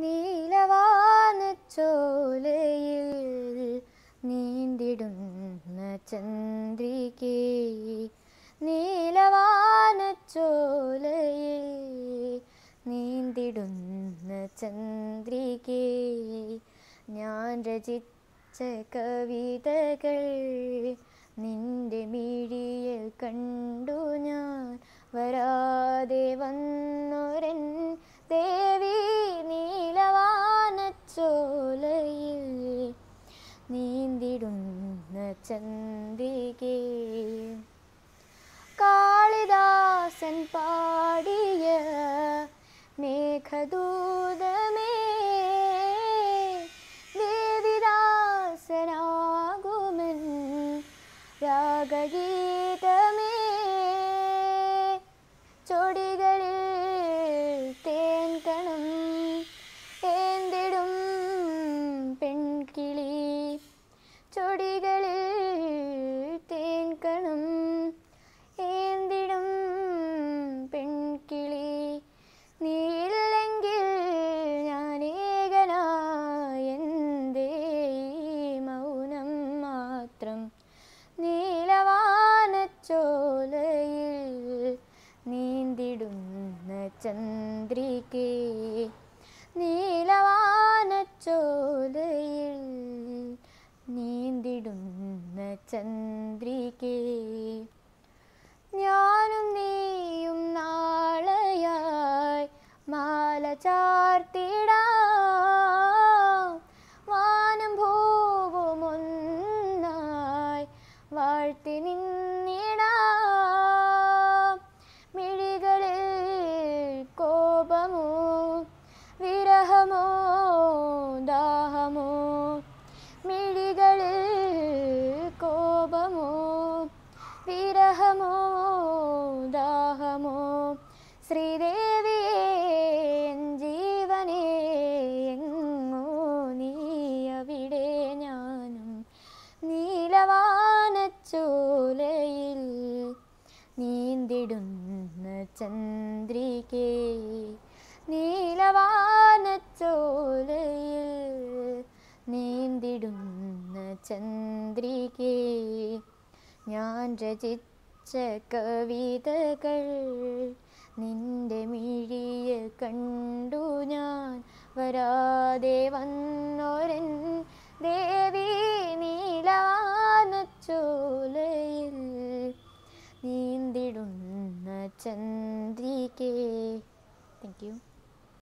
നീലവാനച്ചോലയിൽ നീന്തിടുന്ന ചന്ദ്രികേ നീലവാനച്ചോലയിൽ നീന്തിടുന്ന ചന്ദ്രികേ ഞാൻ രചിച്ച കവിതകൾ നിന്റെ മിഴിയിൽ കണ്ടു ഞാൻ വരാതെ വന്നൊരൻ ദേവി നീലവാനച്ചോലയിൽ നീന്തിടുന്ന ചന്ദ്രികേ കാളിദാസൻ പാടിയ മേഘദൂതമേ ദേവിദാസനാകുമൻ രാഗഗീതമേ ചൊടികളിൽ തേൻകണം ഏന്തിടും പെൺകിളി ചൊടികളിൽ തേൻകണം ഏന്തിടും പെൺകിളി നീയില്ലെങ്കിൽ ഞാൻ ഏകനായെന്തേ ഈ മൗനം മാത്രം നീലവാനച്ചോലയിൽ നീന്തിടുന്ന ചന്ദ്രികേ നീലവാനച്ചോലയിൽ നീന്തിടുന്ന ചന്ദ്രികേ ഞാനും നീയും നാളെയായി മാല ചാർത്തിടാം വാനം ഭൂവും ഒന്നായി വാഴ്ത്തി നിന്നിടാം മിഴികളിൽ കോപമോ വിരഹമോ ദാഹമോ മിഴികളിൽ കോപമോ വിരഹമോ ദാഹമോ ശ്രീദേവിയേ എൻ ജീവനേ എങ്ങോ നീ അവിടെ ഞാനും നീലവാനച്ചോലയിൽ നീന്തിടുന്ന ചന്ദ്രികേ നീലവാനച്ചോലയിൽ നീന്തിടുന്ന ചന്ദ്രികേ ഞാൻ രചിച്ച കവിതകൾ നിന്റെ മിഴിയിൽ കണ്ടു ഞാൻ വരാതെ വന്നൊരൻ ദേവി നീലവാനച്ചോലയിൽ നീന്തിടുന്ന ചന്ദ്രികേ താങ്ക് യു